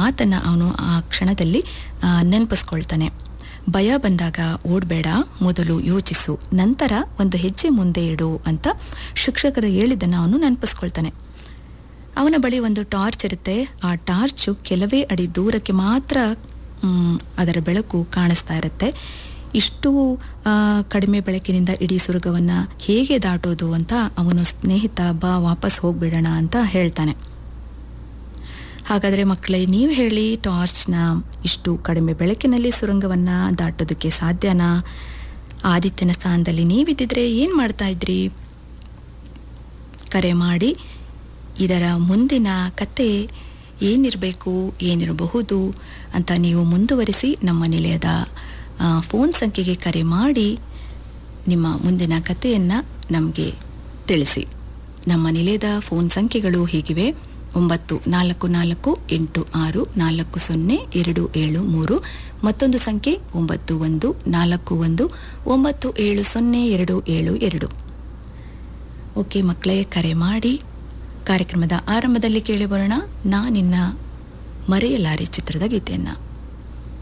ಮಾತನ್ನು ಅವನು ಆ ಕ್ಷಣದಲ್ಲಿ ಆ, ನೆನಪಿಸ್ಕೊಳ್ತಾನೆ ಭಯ ಬಂದಾಗ ಓಡಬೇಡ ಮೊದಲು ಯೋಚಿಸು ನಂತರ ಒಂದು ಹೆಜ್ಜೆ ಮುಂದೆ ಇಡು ಅಂತ ಶಿಕ್ಷಕರು ಹೇಳಿದ್ದನ್ನು ಅವನು ನೆನಪಿಸ್ಕೊಳ್ತಾನೆ ಅವನ ಬಳಿ ಒಂದು ಟಾರ್ಚ್ ಇರುತ್ತೆ ಆ ಟಾರ್ಚು ಕೆಲವೇ ಅಡಿ ದೂರಕ್ಕೆ ಮಾತ್ರ ಮ್, ಅದರ ಬೆಳಕು ಕಾಣಿಸ್ತಾ ಇರುತ್ತೆ ಇಷ್ಟು ಆ, ಕಡಿಮೆ ಬೆಳಕಿನಿಂದ ಇಡೀ ಸುರ್ಗವನ್ನು ಹೇಗೆ ದಾಟೋದು ಅಂತ ಅವನು ಸ್ನೇಹಿತ ಬಾ ವಾಪಸ್ ಹೋಗ್ಬಿಡೋಣ ಅಂತ ಹೇಳ್ತಾನೆ ಹಾಗಾದರೆ ಮಕ್ಕಳೇ ನೀವು ಹೇಳಿ ಟಾರ್ಚ್ನ ಇಷ್ಟು ಕಡಿಮೆ ಬೆಳಕಿನಲ್ಲಿ ಸುರಂಗವನ್ನು ದಾಟೋದಕ್ಕೆ ಸಾಧ್ಯನಾ ಆದಿತ್ಯನ ಸ್ಥಾನದಲ್ಲಿ ನೀವಿದ್ದಿದ್ರೆ ಏನು ಮಾಡ್ತಾ ಇದ್ರಿ ಕರೆ ಮಾಡಿ ಇದರ ಮುಂದಿನ ಕತೆ ಏನಿರಬೇಕು ಏನಿರಬಹುದು ಅಂತ ನೀವು ಮುಂದುವರಿಸಿ ನಮ್ಮ ನಿಲಯದ ಆ, ಫೋನ್ ಸಂಖ್ಯೆಗೆ ಕರೆ ಮಾಡಿ ನಿಮ್ಮ ಮುಂದಿನ ಕಥೆಯನ್ನು ನಮಗೆ ತಿಳಿಸಿ ನಮ್ಮ ನಿಲಯದ ಫೋನ್ ಸಂಖ್ಯೆಗಳು ಹೀಗಿವೆ ಒಂಬತ್ತು ನಾಲ್ಕು ನಾಲ್ಕು ಎಂಟು ಆರು ನಾಲ್ಕು ಸೊನ್ನೆ ಎರಡು ಏಳು ಮೂರು ಮತ್ತೊಂದು ಸಂಖ್ಯೆ ಒಂಬತ್ತು ಒಂದು ನಾಲ್ಕು ಒಂದು ಒಂಬತ್ತು ಏಳು ಸೊನ್ನೆ ಎರಡು ಏಳು ಎರಡು ಓಕೆ ಮಕ್ಕಳೇ ಕರೆ ಮಾಡಿ ಕಾರ್ಯಕ್ರಮದ ಆರಂಭದಲ್ಲಿ ಕೇಳಿ ಬರೋಣ ನಾ ನಿನ್ನ ಮರೆಯಲಾರೆ ಚಿತ್ರದ ಗೀತೆಯನ್ನು